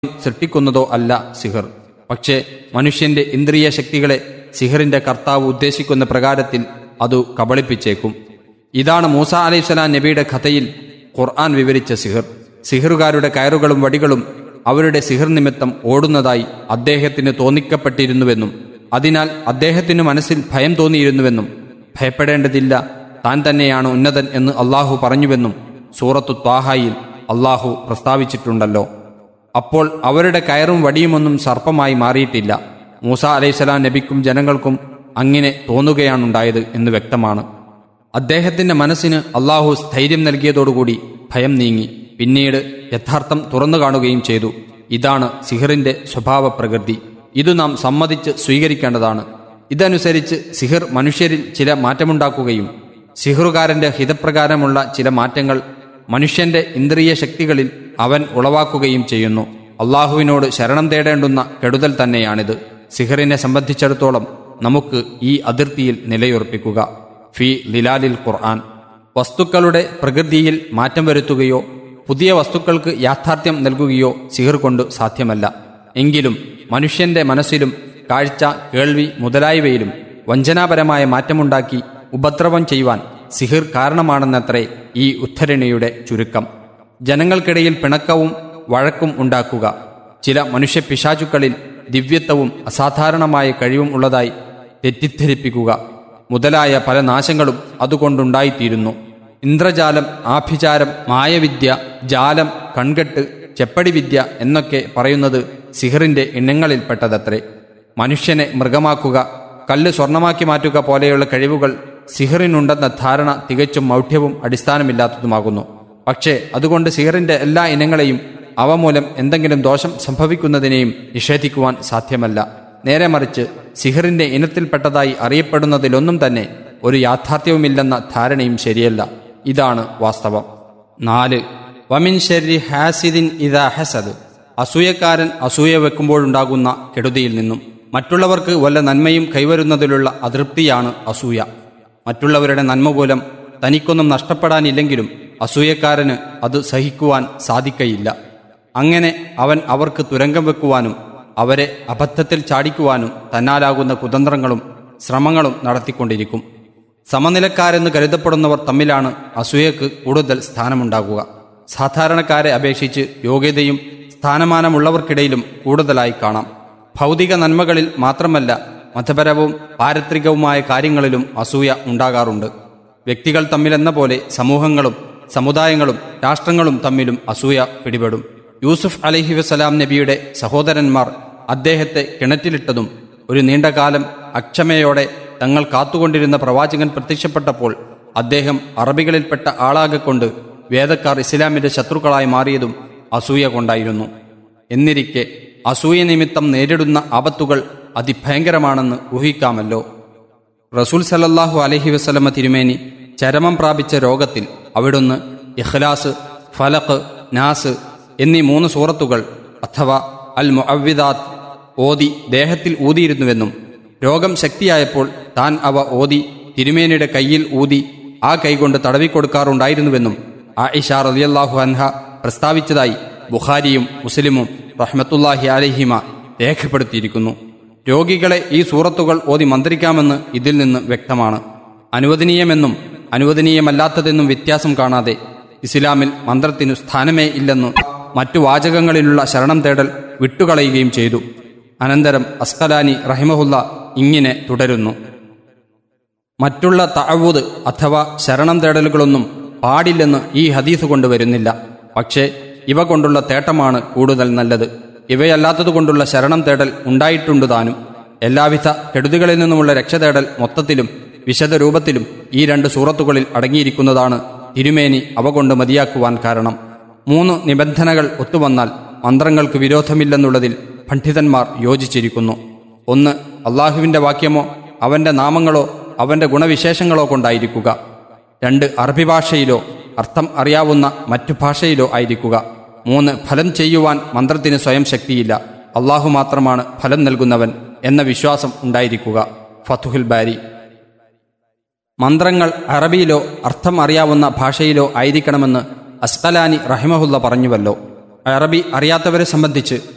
സൃഷ്ടിക്കുന്നതോ അല്ല സിഹർ പക്ഷേ മനുഷ്യന്റെ ഇന്ദ്രിയ ശക്തികളെ സിഹറിന്റെ കർത്താവ് ഉദ്ദേശിക്കുന്ന പ്രകാരത്തിൽ അതു കബളിപ്പിച്ചേക്കും ഇതാണ് മൂസ അലൈഹിസ്സലാം നബിയുടെ കഥയിൽ ഖുർആൻ വിവരിച്ച സിഹർ സിഹറുകാരുടെ കയറുകളും വടികളും അവരുടെ സിഹർ നിമിത്തം ഓടുന്നതായി അദ്ദേഹത്തിന് തോന്നിക്കപ്പെട്ടിരുന്നുവെന്നും അതിനാൽ അദ്ദേഹത്തിനു മനസ്സിൽ ഭയം തോന്നിയിരുന്നുവെന്നും ഭയപ്പെടേണ്ടതില്ല താൻ തന്നെയാണ് ഉന്നതൻ എന്ന് അള്ളാഹു പറഞ്ഞുവെന്നും സൂറത്തു ത്വാഹായിൽ അള്ളാഹു പ്രസ്താവിച്ചിട്ടുണ്ടല്ലോ അപ്പോൾ അവരുടെ കയറും വടിയുമൊന്നും സർപ്പമായി മാറിയിട്ടില്ല മൂസ അലൈഹിസ്സലാം നബിക്കും ജനങ്ങൾക്കും അങ്ങനെ തോന്നുകയാണുണ്ടായത് എന്ന് വ്യക്തമാണ് അദ്ദേഹത്തിന്റെ മനസ്സിന് അള്ളാഹു സ്ഥൈര്യം നൽകിയതോടുകൂടി ഭയം നീങ്ങി പിന്നീട് യഥാർത്ഥം തുറന്നു കാണുകയും ചെയ്തു ഇതാണ് സിഹറിന്റെ സ്വഭാവ പ്രകൃതി ഇതു നാം സമ്മതിച്ച് സ്വീകരിക്കേണ്ടതാണ് ഇതനുസരിച്ച് സിഹിർ മനുഷ്യരിൽ ചില മാറ്റമുണ്ടാക്കുകയും സിഹറുകാരന്റെ ഹിതപ്രകാരമുള്ള ചില മാറ്റങ്ങൾ മനുഷ്യന്റെ ഇന്ദ്രിയ ശക്തികളിൽ അവൻ ഉളവാക്കുകയും ചെയ്യുന്നു അള്ളാഹുവിനോട് ശരണം തേടേണ്ടുന്ന കെടുതൽ തന്നെയാണിത് സിഹറിനെ സംബന്ധിച്ചിടത്തോളം നമുക്ക് ഈ അതിർത്തിയിൽ നിലയുറപ്പിക്കുക ഫി ലിലാലിൽ ഖുർആൻ വസ്തുക്കളുടെ പ്രകൃതിയിൽ മാറ്റം വരുത്തുകയോ പുതിയ വസ്തുക്കൾക്ക് യാഥാർത്ഥ്യം നൽകുകയോ സിഹിർ കൊണ്ട് സാധ്യമല്ല എങ്കിലും മനുഷ്യന്റെ മനസ്സിലും കാഴ്ച കേൾവി മുതലായവയിലും വഞ്ചനാപരമായ മാറ്റമുണ്ടാക്കി ഉപദ്രവം ചെയ്യുവാൻ സിഹിർ കാരണമാണെന്നത്രേ ഈ ഉദ്ധരണിയുടെ ചുരുക്കം ജനങ്ങൾക്കിടയിൽ പിണക്കവും വഴക്കും ഉണ്ടാക്കുക ചില മനുഷ്യ പിശാചുക്കളിൽ ദിവ്യത്വവും അസാധാരണമായ കഴിവും ഉള്ളതായി തെറ്റിദ്ധരിപ്പിക്കുക മുതലായ പല നാശങ്ങളും അതുകൊണ്ടുണ്ടായിത്തീരുന്നു ഇന്ദ്രജാലം ആഭിചാരം മായവിദ്യ ജാലം കൺകെട്ട് ചെപ്പടിവിദ്യ എന്നൊക്കെ പറയുന്നത് സിഹറിന്റെ ഇനങ്ങളിൽപ്പെട്ടതത്രേ മനുഷ്യനെ മൃഗമാക്കുക കല്ല് സ്വർണമാക്കി മാറ്റുക പോലെയുള്ള കഴിവുകൾ സിഹറിനുണ്ടെന്ന ധാരണ തികച്ചും മൗഢ്യവും അടിസ്ഥാനമില്ലാത്തതുമാകുന്നു പക്ഷേ അതുകൊണ്ട് സിഹറിന്റെ എല്ലാ ഇനങ്ങളെയും അവ മൂലം എന്തെങ്കിലും ദോഷം സംഭവിക്കുന്നതിനെയും നിഷേധിക്കുവാൻ സാധ്യമല്ല നേരെ മറിച്ച് സിഹറിന്റെ ഇനത്തിൽപ്പെട്ടതായി അറിയപ്പെടുന്നതിലൊന്നും തന്നെ ഒരു യാഥാർത്ഥ്യവുമില്ലെന്ന ധാരണയും ശരിയല്ല ഇതാണ് വാസ്തവം നാല് വമിൻ ഷെരി ഹാസിദിൻ ഇദാ ഹസദ് അസൂയക്കാരൻ അസൂയ വെക്കുമ്പോഴുണ്ടാകുന്ന കെടുതിയിൽ നിന്നും മറ്റുള്ളവർക്ക് വല്ല നന്മയും കൈവരുന്നതിലുള്ള അതൃപ്തിയാണ് അസൂയ മറ്റുള്ളവരുടെ നന്മ മൂലം തനിക്കൊന്നും നഷ്ടപ്പെടാനില്ലെങ്കിലും അസൂയക്കാരന് അത് സഹിക്കുവാൻ സാധിക്കയില്ല അങ്ങനെ അവൻ അവർക്ക് തുരങ്കം വെക്കുവാനും അവരെ അബദ്ധത്തിൽ ചാടിക്കുവാനും തന്നാലാകുന്ന കുതന്ത്രങ്ങളും ശ്രമങ്ങളും നടത്തിക്കൊണ്ടിരിക്കും സമനിലക്കാരെന്ന് കരുതപ്പെടുന്നവർ തമ്മിലാണ് അസൂയക്ക് കൂടുതൽ സ്ഥാനമുണ്ടാകുക സാധാരണക്കാരെ അപേക്ഷിച്ച് യോഗ്യതയും സ്ഥാനമാനമുള്ളവർക്കിടയിലും കൂടുതലായി കാണാം ഭൗതിക നന്മകളിൽ മാത്രമല്ല മതപരവും പാരത്രികവുമായ കാര്യങ്ങളിലും അസൂയ ഉണ്ടാകാറുണ്ട് വ്യക്തികൾ തമ്മിലെന്ന പോലെ സമൂഹങ്ങളും സമുദായങ്ങളും രാഷ്ട്രങ്ങളും തമ്മിലും അസൂയ പിടിപെടും യൂസുഫ് അലഹി വസ്സലാം നബിയുടെ സഹോദരന്മാർ അദ്ദേഹത്തെ കിണറ്റിലിട്ടതും ഒരു നീണ്ടകാലം അക്ഷമയോടെ തങ്ങൾ കാത്തുകൊണ്ടിരുന്ന പ്രവാചകൻ പ്രത്യക്ഷപ്പെട്ടപ്പോൾ അദ്ദേഹം അറബികളിൽപ്പെട്ട ആളാകൊണ്ട് വേദക്കാർ ഇസ്ലാമിന്റെ ശത്രുക്കളായി മാറിയതും അസൂയ കൊണ്ടായിരുന്നു എന്നിരിക്കെ അസൂയ നിമിത്തം നേരിടുന്ന ആപത്തുകൾ അതിഭയങ്കരമാണെന്ന് ഊഹിക്കാമല്ലോ റസൂൽ സലല്ലാഹു അലഹി വസ്ലമ തിരുമേനി ചരമം പ്രാപിച്ച രോഗത്തിൽ അവിടുന്ന് ഇഖ്ലാസ് ഫലഖ് നാസ് എന്നീ മൂന്ന് സൂറത്തുകൾ അഥവാ അൽ മുഅവ്വിദാത്ത് ഓതി ദേഹത്തിൽ ഊതിയിരുന്നുവെന്നും രോഗം ശക്തിയായപ്പോൾ താൻ അവ ഓതി തിരുമേനിയുടെ കയ്യിൽ ഊതി ആ കൈകൊണ്ട് തടവിക്കൊടുക്കാറുണ്ടായിരുന്നുവെന്നും ആയിഷ റളിയല്ലാഹു അൻഹ പ്രസ്താവിച്ചതായി ബുഖാരിയും മുസ്ലിമും റഹ്മത്തുല്ലാഹി അലഹിമ രേഖപ്പെടുത്തിയിരിക്കുന്നു രോഗികളെ ഈ സൂറത്തുകൾ ഓതി മന്ത്രിക്കാമെന്ന് ഇതിൽ നിന്ന് വ്യക്തമാണ് അനുവദനീയമെന്നും അനുവദനീയമല്ലാത്തതെന്നും വ്യത്യാസം കാണാതെ ഇസ്ലാമിൽ മന്ത്രത്തിനു സ്ഥാനമേ ഇല്ലെന്ന് മറ്റു വാചകങ്ങളിലുള്ള ശരണം തേടൽ വിട്ടുകളയുകയും ചെയ്തു അനന്തരം അസ്കലാനി റഹിമഹുല്ല ഇങ്ങനെ തുടരുന്നു മറ്റുള്ള തഅവൂദ് അഥവാ ശരണം തേടലുകളൊന്നും പാടില്ലെന്ന് ഈ ഹദീസ് കൊണ്ടുവരുന്നില്ല പക്ഷേ ഇവ കൊണ്ടുള്ള തേട്ടമാണ് കൂടുതൽ നല്ലത് ഇവയല്ലാത്തതുകൊണ്ടുള്ള ശരണം തേടൽ ഉണ്ടായിട്ടുണ്ട് താനും എല്ലാവിധ കെടുതികളിൽ നിന്നുമുള്ള രക്ഷ തേടൽ മൊത്തത്തിലും വിശദ രൂപത്തിലും ഈ രണ്ട് സൂറത്തുകളിൽ അടങ്ങിയിരിക്കുന്നതാണ് തിരുമേനി അവ കൊണ്ട് മതിയാക്കുവാൻ കാരണം മൂന്ന് നിബന്ധനകൾ ഒത്തുവന്നാൽ മന്ത്രങ്ങൾക്ക് വിരോധമില്ലെന്നുള്ളതിൽ പണ്ഡിതന്മാർ യോജിച്ചിരിക്കുന്നു ഒന്ന് അള്ളാഹുവിന്റെ വാക്യമോ അവന്റെ നാമങ്ങളോ അവന്റെ ഗുണവിശേഷങ്ങളോ കൊണ്ടായിരിക്കുക രണ്ട് അറബി ഭാഷയിലോ അർത്ഥം അറിയാവുന്ന മറ്റു ഭാഷയിലോ ആയിരിക്കുക മൂന്ന് ഫലം ചെയ്യുവാൻ മന്ത്രത്തിന് സ്വയം ശക്തിയില്ല അള്ളാഹു മാത്രമാണ് ഫലം നൽകുന്നവൻ എന്ന വിശ്വാസം ഉണ്ടായിരിക്കുക ഫതുഹുൽ ബാരി മന്ത്രങ്ങൾ അറബിയിലോ അർത്ഥം അറിയാവുന്ന ഭാഷയിലോ ആയിരിക്കണമെന്ന് അസ്കലാനി റഹിമഹുല്ല പറഞ്ഞുവല്ലോ അറബി അറിയാത്തവരെ സംബന്ധിച്ച്